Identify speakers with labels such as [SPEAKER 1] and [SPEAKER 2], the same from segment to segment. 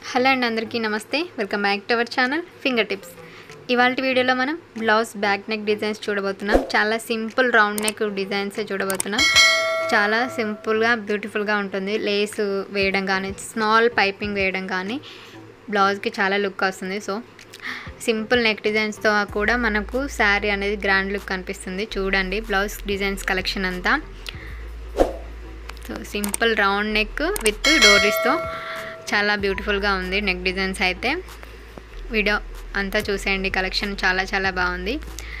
[SPEAKER 1] hello అండి అందరికీ నమస్తే welcome back to our channel finger tips ఇవాళ వీడియోలో మనం బ్లౌజ్ బ్యాక్ నెక్ డిజైన్స్ చూడబోతున్నాం చాలా సింపుల్ రౌండ్ నెక్ డిజైన్స్ చూడబోతున్నాం చాలా సింపుల్గా బ్యూటిఫుల్గా ఉంటుంది లేస్ వేయడం కానీ స్మాల్ పైపింగ్ వేయడం కానీ బ్లౌజ్కి చాలా లుక్ వస్తుంది సో సింపుల్ నెక్ డిజైన్స్తో కూడా మనకు శారీ అనేది గ్రాండ్ లుక్ కనిపిస్తుంది చూడండి బ్లౌజ్ డిజైన్స్ కలెక్షన్ అంతా so simple round neck with డోరీస్తో చాలా బ్యూటిఫుల్గా ఉంది నెక్ డిజైన్స్ అయితే వీడియో అంతా చూసేయండి కలెక్షన్ చాలా చాలా బాగుంది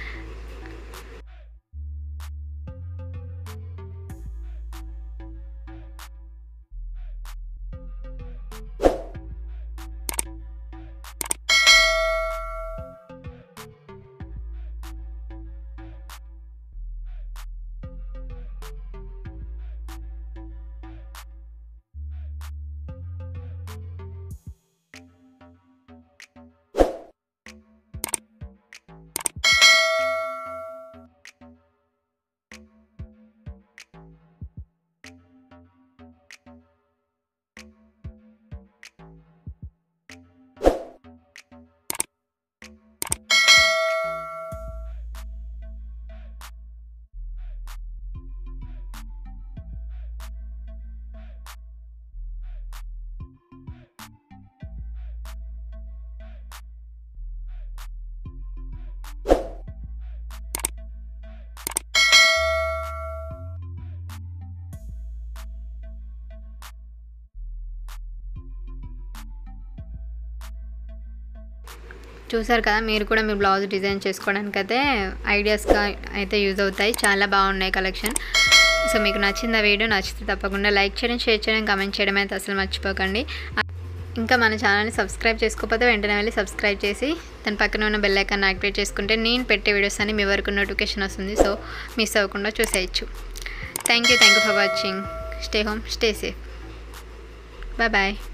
[SPEAKER 1] చూసారు కదా మీరు కూడా మీ బ్లౌజ్ డిజైన్ చేసుకోవడానికి అయితే ఐడియాస్గా అయితే యూజ్ అవుతాయి చాలా బాగున్నాయి కలెక్షన్ సో మీకు నచ్చింది ఆ వీడియో నచ్చితే తప్పకుండా లైక్ చేయడం షేర్ చేయడం కమెంట్ చేయడం అయితే అసలు మర్చిపోకండి ఇంకా మన ఛానల్ని సబ్స్క్రైబ్ చేసుకోకపోతే వెంటనే వెళ్ళి సబ్స్క్రైబ్ చేసి దాని పక్కన ఉన్న బెల్ ఐకాన్ యాక్టివేట్ చేసుకుంటే నేను పెట్టే వీడియోస్ అన్ని మీ వరకు నోటిఫికేషన్ వస్తుంది సో మిస్ అవ్వకుండా చూసేయచ్చు thank you thank you for watching stay home stay safe bye bye